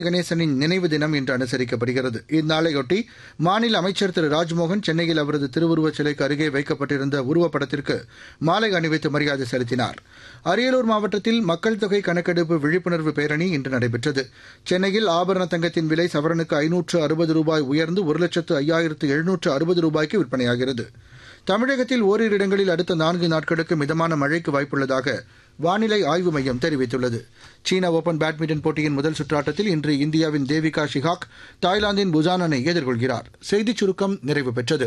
கணேசனின் நினைவு தினம் இன்று அனுசரிக்கப்படுகிறது இந்நாளையொட்டி மாநில அமைச்சர் திரு ராஜ்மோகன் சென்னையில் அவரது திருவுருவச் சிலைக்கு அருகே வைக்கப்பட்டிருந்த உருவப்படத்திற்கு மாலை அணிவித்து மரியாதை செலுத்தினார் அரியலூர் மாவட்டத்தில் மக்கள் தொகை கணக்கெடுப்பு விழிப்புணர்வு பேரணி இன்று நடைபெற்றது சென்னையில் ஆபரண தங்கத்தின் விலை சவரனுக்கு ஐநூற்று அறுபது ரூபாய் உயர்ந்து ஒரு லட்சத்து ஐயாயிரத்து எழுநூற்று அறுபது ரூபாய்க்கு விற்பனையாகிறது தமிழகத்தில் ஓரிரு இடங்களில் அடுத்த நான்கு நாட்களுக்கு மிதமான மழைக்கு வாய்ப்புள்ளதாக வானிலை ஆய்வு மையம் தெரிவித்துள்ளது சீன ஓபன் பேட்மிண்டன் போட்டியின் முதல் சுற்றாட்டத்தில் இன்று இந்தியாவின் தேவிகா ஷிகாக் தாய்லாந்தின் புசானனை எதிர்கொள்கிறார் செய்திச் சுருக்கம் நிறைவு பெற்றது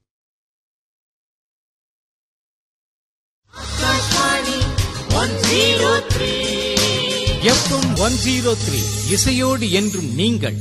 எஃப்எம் ஒன் ஜீரோ த்ரீ இசையோடு என்றும் நீங்கள்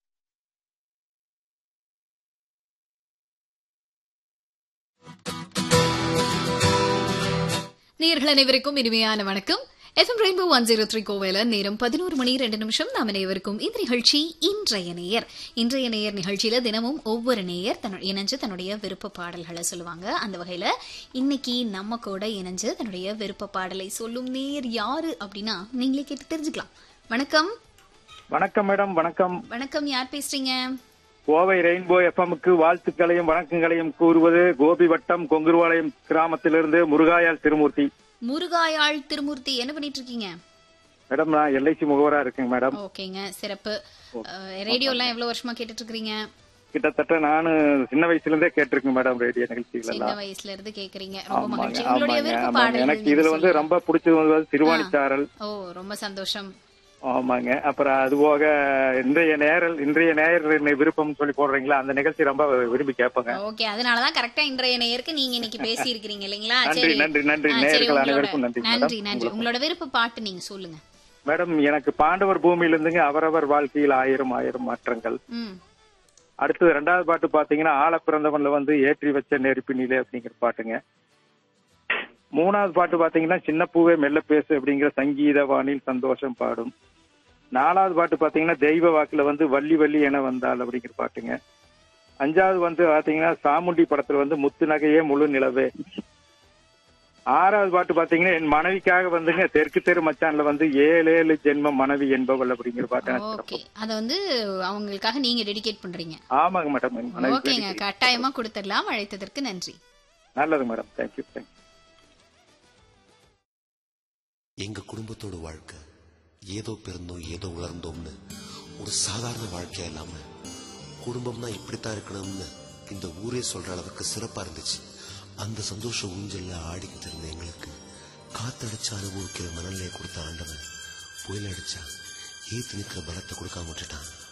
நேர்கள் அனைவருக்கும் இனிமையான வணக்கம் FM rainbow one zero three கோவையில நேரம் பதினோரு மணி ரெண்டு நிமிஷம் நாம் அனைவருக்கும் இந்த நிகழ்ச்சி இன்றைய நேயர் இன்றைய நேயர் நிகழ்ச்சியில தினமும் ஒவ்வொரு நேயர் தன்னு இணைஞ்சு தன்னுடைய விருப்ப பாடல்களை சொல்லுவாங்க அந்த வகையில இன்னைக்கு நம்ம கூட இணைஞ்சு தன்னுடைய விருப்ப பாடலை சொல்லும் நேயர் யாரு அப்படின்னா நீங்களே கேட்டு தெரிஞ்சுக்கலாம் வணக்கம் வணக்கம் மேடம் வணக்கம் வணக்கம் யார் பேசுறீங்க கோவை ரெயின்போ எஃப்எம்க்கு வாழ்த்துக்களையும் வணக்கங்களையும் கூறுவது கோபி வட்டம் கொங்குருவாளையம் கிராமத்திலிருந்து முருகாயால் திருமூர்த்தி முருகாயாள் திருமூர்த்தி என்ன பண்ணிட்டு இருக்கீங்க மேடம் நான் எல்ஐசி முகவரா இருக்கேங்க மேடம் ஓகேங்க சிறப்பு ரேடியோ எல்லாம் எவ்வளவு வருஷமா கேட்டுட்டு இருக்கீங்க கிட்டத்தட்ட நானு சின்ன வயசுல இருந்தே கேட்டிருக்கேன் மேடம் ரேடியோ நிகழ்ச்சிகள் சின்ன எல்லாம் வயசுல இருந்து கேக்குறீங்க ரொம்ப ஆமாங்க மகிழ்ச்சி உங்களுடைய ஆமாங்க விருப்ப ஆமாங்க பாடல் எனக்கு இதுல வந்து ரொம்ப பிடிச்சது வந்து திருவாணிச்சாரல் ஓ ரொம்ப சந்தோஷம் ஆமாங்க அப்புறம் அது போக இன்றைய நேரல் இன்றைய நேயர் விருப்பம் சொல்லி போடுறீங்களா அந்த நிகழ்ச்சி ரொம்ப விரும்பி கேட்பேங்க ஓகே அதனாலதான் கரெக்டா இன்றைய நேயருக்கு நீங்க இன்னைக்கு பேசி இருக்கீங்க இல்லைங்களா நன்றி, சரி நன்றி, நன்றி. ஆ, சரி, நேயர்கள் உங்களோட- அனைவருக்கும் நன்றி, மேடம். நன்றி நன்றி உங்களோட விருப்ப பாட்டு நீங்க சொல்லுங்க மேடம் எனக்கு பாண்டவர் பூமியில இருந்துங்க அவரவர் வாழ்க்கையில் ஆயிரம் ஆயிரம் மாற்றங்கள் ம் அடுத்தது ரெண்டாவது பாட்டு பாத்தீங்கன்னா ஆழ பிறந்தவன்ல வந்து ஏற்றி வச்ச நெருப்பினிலே அப்படிங்கிற பாட்டுங்க மூணாவது பாட்டு பாத்தீங்கன்னா சின்ன பூவே மெல்ல பேசு அப்படிங்கிற சங்கீத வானில் சந்தோஷம் பாடும் நாலாவது பாட்டு பாத்தீங்கன்னா தெய்வ வாக்குல வந்து வள்ளி வள்ளி என வந்தாள் அப்படிங்கிற பாட்டுங்க அஞ்சாவது வந்து பாத்தீங்கன்னா சாமுண்டி படத்துல வந்து முத்து நகையே முழு நிலவே ஆறாவது பாட்டு பாத்தீங்கன்னா என் மனைவிக்காக வந்துங்க தெற்கு தெரு மச்சான்ல வந்து ஏழு ஏழு ஜென்ம மனைவி என்பவள் அப்படிங்கிற பாட்டு எனக்கு ஓகே அத வந்து அவங்களுக்காக நீங்க டெடிகேட் பண்றீங்க ஆமாங்க மேடம் என் மனைவி ஓகேங்க கட்டாயமா கொடுத்துடலாம் அழைத்ததற்கு நன்றி நல்லது மேடம் தேங்க்யூ தேங்க்யூ எங்க குடும்பத்தோட வாழ்க்கை ஏதோ பிறந்தோம் ஏதோ வளர்ந்தோம்னு ஒரு சாதாரண வாழ்க்கையா இல்லாம குடும்பம்னா இப்படித்தான் இருக்கணும்னு இந்த ஊரே சொல்ற அளவுக்கு சிறப்பா இருந்துச்சு அந்த சந்தோஷ ஊஞ்சல்ல ஆடிக்கிட்டு இருந்த எங்களுக்கு காத்தடிச்சு அனுபவிக்கிற மணல்லையை கொடுத்த ஆண்டவன் புயல் அடிச்சா ஏத்து நிக்கிற பலத்தை கொடுக்காம விட்டுட்டான்